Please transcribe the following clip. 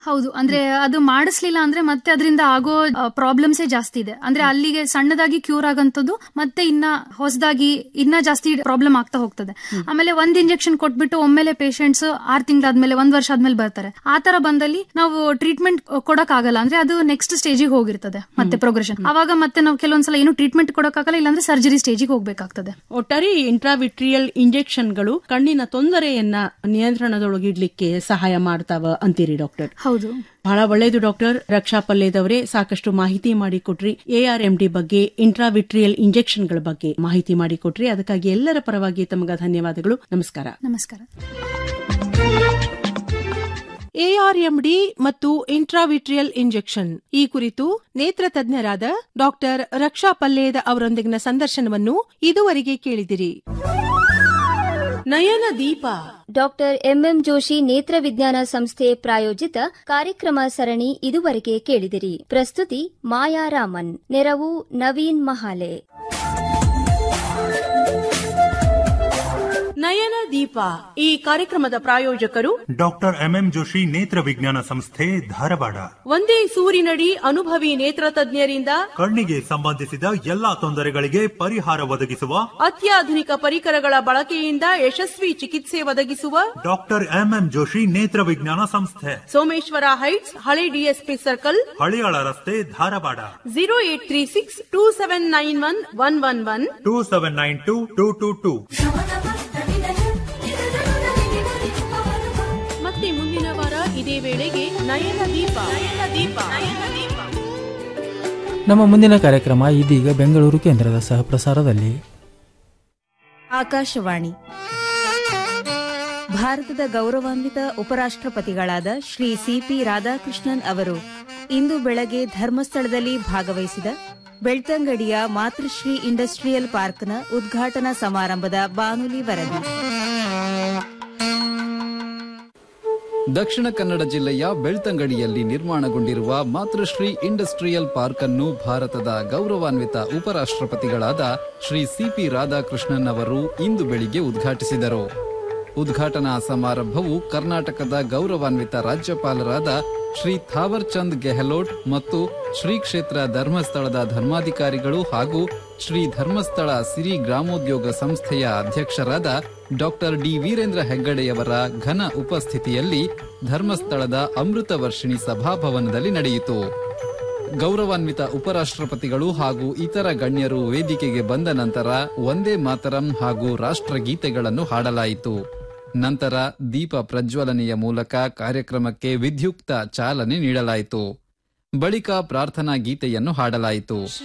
ಹೌದು ಅಂದ್ರೆ ಅದು ಮಾಡಿಸ್ಲಿಲ್ಲ ಅಂದ್ರೆ ಮತ್ತೆ ಅದರಿಂದ ಆಗೋ ಪ್ರಾಬ್ಲಮ್ಸೇ ಜಾಸ್ತಿ ಇದೆ ಅಂದ್ರೆ ಅಲ್ಲಿಗೆ ಸಣ್ಣದಾಗಿ ಕ್ಯೂರ್ ಆಗಂತದ್ದು ಮತ್ತೆ ಇನ್ನ ಹೊಸದಾಗಿ ಇನ್ನ ಜಾಸ್ತಿ ಪ್ರಾಬ್ಲಮ್ ಆಗ್ತಾ ಹೋಗ್ತದೆ ಆಮೇಲೆ ಒಂದ್ ಇಂಜೆಕ್ಷನ್ ಕೊಟ್ಬಿಟ್ಟು ಒಮ್ಮೆಲೆ ಪೇಷಂಟ್ಸ್ ಆರ್ ತಿಂಗಳಾದ್ಮೇಲೆ ಒಂದ್ ವರ್ಷ ಆದ್ಮೇಲೆ ಬರ್ತಾರೆ ಆ ತರ ಬಂದಲ್ಲಿ ನಾವು ಟ್ರೀಟ್ಮೆಂಟ್ ಕೊಡಕ್ ಆಗಲ್ಲ ಅಂದ್ರೆ ಅದು ನೆಕ್ಸ್ಟ್ ಸ್ಟೇಜಿಗೆ ಹೋಗಿರ್ತದೆ ಮತ್ತೆ ಪ್ರೋಗ್ರೆಷನ್ ಅವಾಗ ಮತ್ತೆ ನಾವು ಕೆಲವೊಂದ್ಸಲ ಏನು ಟ್ರೀಟ್ಮೆಂಟ್ ಕೊಡಕ್ ಆಗಲ್ಲ ಇಲ್ಲಾಂದ್ರೆ ಸರ್ಜರಿ ಸ್ಟೇಜಿಗೆ ಹೋಗ್ಬೇಕಾಗ್ತದೆ ಒಟ್ಟಾರೆ ಇಂಟ್ರಾವಿಟ್ರಿಯಲ್ ಇಂಜೆಕ್ಷನ್ಗಳು ಕಣ್ಣಿನ ತೊಂದರೆಯನ್ನ ನಿಯಂತ್ರಣದೊಳಗಿಡ್ಲಿಕ್ಕೆ ಸಹಾಯ ಮಾಡ್ತಾವ ಅಂತೀರಿ ಡಾಕ್ಟರ್ ಹೌದು ಬಹಳ ಒಳ್ಳೆಯದು ಡಾಕ್ಟರ್ ರಕ್ಷಾ ಪಲ್ಲೇದವರೇ ಸಾಕಷ್ಟು ಮಾಹಿತಿ ಮಾಡಿಕೊಟ್ರಿ ಎಆರ್ಎಂಡಿ ಬಗ್ಗೆ ಇಂಟ್ರಾವಿಟ್ರಿಯಲ್ ಇಂಜೆಕ್ಷನ್ಗಳ ಬಗ್ಗೆ ಮಾಹಿತಿ ಮಾಡಿಕೊಟ್ರಿ ಅದಕ್ಕಾಗಿ ಎಲ್ಲರ ಪರವಾಗಿ ತಮಗ ಧನ್ಯವಾದಗಳು ನಮಸ್ಕಾರ ನಮಸ್ಕಾರ ಎಆರ್ಎಂಡಿ ಮತ್ತು ಇಂಟ್ರಾವಿಟ್ರಿಯಲ್ ಇಂಜೆಕ್ಷನ್ ಈ ಕುರಿತು ನೇತ್ರ ತಜ್ಞರಾದ ಡಾಕ್ಟರ್ ರಕ್ಷಾ ಪಲ್ಲೇದ ಅವರೊಂದಿಗಿನ ಸಂದರ್ಶನವನ್ನು ಇದುವರೆಗೆ ಕೇಳಿದಿರಿ ನಯನ ದೀಪ ಡಾಕ್ಟರ್ ಎಂಎಂ ಜೋಶಿ ನೇತ್ರ ವಿಜ್ಞಾನ ಸಂಸ್ಥೆ ಪ್ರಾಯೋಜಿತ ಕಾರ್ಯಕ್ರಮ ಸರಣಿ ಇದುವರೆಗೆ ಕೇಳಿದಿರಿ ಪ್ರಸ್ತುತಿ ಮಾಯಾ ರಾಮನ್ ನೆರವು ನವೀನ್ ಮಹಾಲೆ ನಯನ ದೀಪ ಈ ಕಾರ್ಯಕ್ರಮದ ಪ್ರಾಯೋಜಕರು ಡಾಕ್ಟರ್ ಎಂಎಂ ಜೋಶಿ ನೇತ್ರ ವಿಜ್ಞಾನ ಸಂಸ್ಥೆ ಧಾರವಾಡ ಒಂದೇ ಸೂರಿನಡಿ ಅನುಭವಿ ನೇತ್ರ ತಜ್ಞರಿಂದ ಕಣ್ಣಿಗೆ ಸಂಬಂಧಿಸಿದ ಎಲ್ಲಾ ತೊಂದರೆಗಳಿಗೆ ಪರಿಹಾರ ಒದಗಿಸುವ ಅತ್ಯಾಧುನಿಕ ಪರಿಕರಗಳ ಬಳಕೆಯಿಂದ ಯಶಸ್ವಿ ಚಿಕಿತ್ಸೆ ಒದಗಿಸುವ ಡಾಕ್ಟರ್ ಎಂಎಂ ಜೋಶಿ ನೇತ್ರ ವಿಜ್ಞಾನ ಸಂಸ್ಥೆ ಸೋಮೇಶ್ವರ ಹೈಟ್ಸ್ ಹಳೆ ಡಿಎಸ್ಪಿ ಸರ್ಕಲ್ ಹಳಿಯಾಳ ರಸ್ತೆ Dharwad zero eight three six two seven nine one one one one two seven nine two two two two ಮತ್ತೆ ಮುಂದಿನ ವಾರ ಇದೇ ವೇಳೆಗೆ ನಯನ ದೀಪ ನಯನ ದೀಪ ನಯನ ದೀಪ ನಮ್ಮ ಮುಂದಿನ ಕಾರ್ಯಕ್ರಮ ಇದೀಗ ಬೆಂಗಳೂರು ಕೇಂದ್ರದ ಸಹಪ್ರಸಾರದಲ್ಲಿ ಆಕಾಶವಾಣಿ ಭಾರತದ ಗೌರವಾನ್ವಿತ ಉಪರಾಷ್ಟ್ರಪತಿಗಳಾದ ಶ್ರೀ ಸಿಪಿ ರಾಧಾಕೃಷ್ಣನ್ ಅವರು ಇಂದು ಬೆಳಗ್ಗೆ ಧರ್ಮಸ್ಥಳದಲ್ಲಿ ಭಾಗವಹಿಸಿದ ಬೆಳ್ತಂಗಡಿಯ ಮಾತೃಶ್ರೀ ಇಂಡಸ್ಟ್ರಿಯಲ್ ಪಾರ್ಕ್ನ ಉದ್ಘಾಟನಾ ಸಮಾರಂಭದ ಬಾನುಲಿ ವರದಿ ದಕ್ಷಿಣ ಕನ್ನಡ ಜಿಲ್ಲೆಯ ಬೆಳ್ತಂಗಡಿಯಲ್ಲಿ ನಿರ್ಮಾಣಗೊಂಡಿರುವ ಮಾತೃಶ್ರೀ ಇಂಡಸ್ಟ್ರಿಯಲ್ ಪಾರ್ಕ್ ಅನ್ನು ಭಾರತದ ಗೌರವಾನ್ವಿತ ಉಪರಾಷ್ಟ್ರಪತಿಗಳಾದ ಶ್ರೀ ಸಿಪಿ ರಾಧಾಕೃಷ್ಣನ್ ಅವರು ಇಂದು ಬೆಳಿಗ್ಗೆ ಉದ್ಘಾಟಿಸಿದರು ಉದ್ಘಾಟನಾ ಸಮಾರಂಭವು ಕರ್ನಾಟಕದ ಗೌರವಾನ್ವಿತ ರಾಜ್ಯಪಾಲರಾದ ಶ್ರೀ ಥಾವರ್ ಚಂದ್ ಗೆಹ್ಲೋಟ್ ಮತ್ತು ಶ್ರೀ ಕ್ಷೇತ್ರ ಧರ್ಮಸ್ಥಳದ ಧರ್ಮಾಧಿಕಾರಿಗಳು ಹಾಗೂ ಶ್ರೀ ಧರ್ಮಸ್ಥಳ ಸಿರಿ ಗ್ರಾಮೋದ್ಯೋಗ ಸಂಸ್ಥೆಯ ಅಧ್ಯಕ್ಷರಾದ ಡಾಕ್ಟರ್ ಡಿ ವೀರೇಂದ್ರ ಹೆಗ್ಗಡೆಯವರ ಘನ ಉಪಸ್ಥಿತಿಯಲ್ಲಿ ಧರ್ಮಸ್ಥಳದ ಅಮೃತ ವರ್ಷಿಣಿ ಸಭಾಭವನದಲ್ಲಿ ನಡೆಯಿತು ಗೌರವಾನ್ವಿತ ಉಪರಾಷ್ಟ್ರಪತಿಗಳು ಹಾಗೂ ಇತರ ಗಣ್ಯರು ವೇದಿಕೆಗೆ ಬಂದ ನಂತರ ಒಂದೇ ಮಾತರಂ ಹಾಗೂ ರಾಷ್ಟ್ರಗೀತೆಗಳನ್ನು ಹಾಡಲಾಯಿತು ನಂತರ ದೀಪ ಪ್ರಜ್ವಲನೆಯ ಮೂಲಕ ಕಾರ್ಯಕ್ರಮಕ್ಕೆ ವಿದ್ಯುಕ್ತ ಚಾಲನೆ ನೀಡಲಾಯಿತು ಬಳಿಕ ಪ್ರಾರ್ಥನಾ ಗೀತೆಯನ್ನು ಹಾಡಲಾಯಿತು